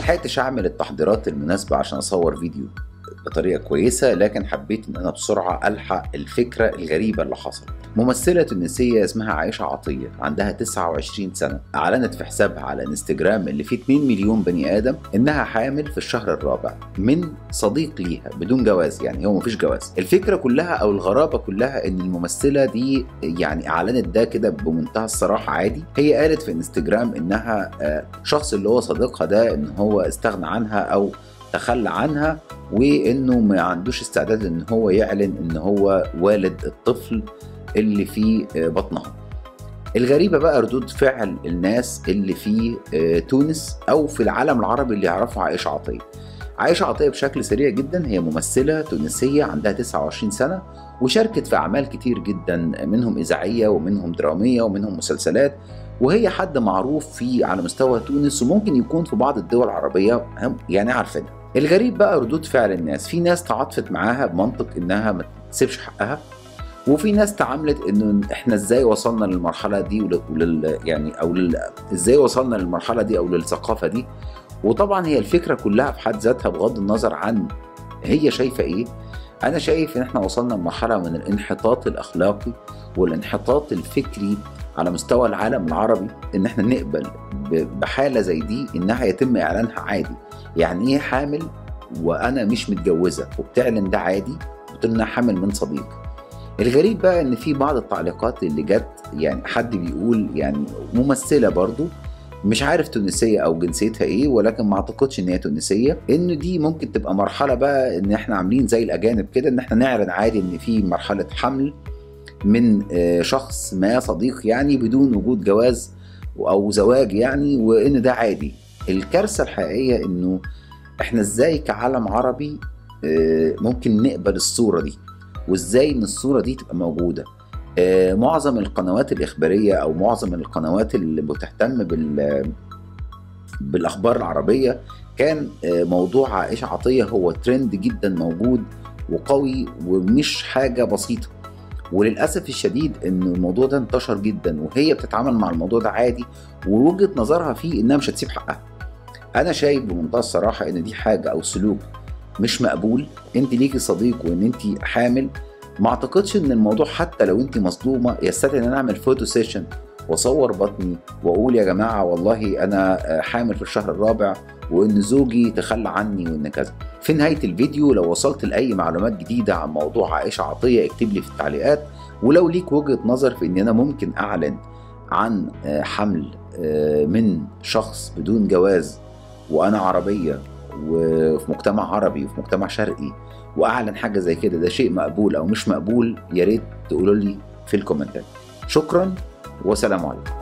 ملحقتش اعمل التحضيرات المناسبة عشان اصور فيديو بطريقة كويسة لكن حبيت ان انا بسرعة الحق الفكرة الغريبة اللي حصلت ممثلة تونسية اسمها عائشة عطية عندها 29 سنة أعلنت في حسابها على انستجرام اللي فيه 2 مليون بني آدم إنها حامل في الشهر الرابع من صديق ليها بدون جواز يعني هو مفيش جواز الفكرة كلها أو الغرابة كلها إن الممثلة دي يعني أعلنت ده كده بمنتهى الصراحة عادي هي قالت في انستجرام إنها آه، شخص اللي هو صديقها ده إن هو استغنى عنها أو تخلى عنها وانه ما عندوش استعداد ان هو يعلن ان هو والد الطفل اللي في بطنها الغريبة بقى ردود فعل الناس اللي في تونس أو في العالم العربي اللي يعرفوا عائشة عطية عائشة عطية بشكل سريع جدا هي ممثلة تونسية عندها 29 سنة وشاركت في أعمال كتير جدا منهم إذاعية ومنهم درامية ومنهم مسلسلات وهي حد معروف في على مستوى تونس وممكن يكون في بعض الدول العربية يعني عارفينها الغريب بقى ردود فعل الناس في ناس تعاطفت معاها بمنطق انها ما تسيبش حقها وفي ناس تعاملت انه احنا ازاي وصلنا للمرحله دي ول... ولل... يعني او لل... ازاي وصلنا للمرحله دي او للثقافه دي وطبعا هي الفكره كلها في حد ذاتها بغض النظر عن هي شايفه ايه انا شايف ان احنا وصلنا لمرحله من الانحطاط الاخلاقي والانحطاط الفكري على مستوى العالم العربي ان احنا نقبل بحاله زي دي انها يتم اعلانها عادي يعني ايه حامل وانا مش متجوزه وبتعلن ده عادي بتقول انها حامل من صديق الغريب بقى ان في بعض التعليقات اللي جت يعني حد بيقول يعني ممثله برضو مش عارف تونسيه او جنسيتها ايه ولكن ما اعتقدش ان هي تونسيه ان دي ممكن تبقى مرحله بقى ان احنا عاملين زي الاجانب كده ان احنا نعلن عادي ان في مرحله حمل من شخص ما صديق يعني بدون وجود جواز او زواج يعني وان ده عادي الكارثه الحقيقيه انه احنا ازاي كعالم عربي ممكن نقبل الصوره دي وازاي ان الصوره دي تبقى موجوده معظم القنوات الاخباريه او معظم القنوات اللي بتهتم بال بالاخبار العربيه كان موضوع عائشه عطيه هو ترند جدا موجود وقوي ومش حاجه بسيطه وللاسف الشديد ان الموضوع ده انتشر جدا وهي بتتعامل مع الموضوع ده عادي ووجهه نظرها فيه انها مش هتسيب حقها انا شايف بمنتهى الصراحه ان دي حاجه او سلوك مش مقبول انت ليكي صديق وان انت حامل ما اعتقدش ان الموضوع حتى لو انت مصدومه يستدعي ان انا اعمل فوتو سيشن واصور بطني واقول يا جماعه والله انا حامل في الشهر الرابع وان زوجي تخلى عني وان كذا في نهايه الفيديو لو وصلت لاي معلومات جديده عن موضوع عائشه عطيه اكتب لي في التعليقات ولو ليك وجهه نظر في ان انا ممكن اعلن عن حمل من شخص بدون جواز وانا عربيه وفي مجتمع عربي وفي مجتمع شرقي واعلن حاجه زي كده ده شيء مقبول او مش مقبول يا ريت تقولوا لي في الكومنتات شكرا وسلام عليكم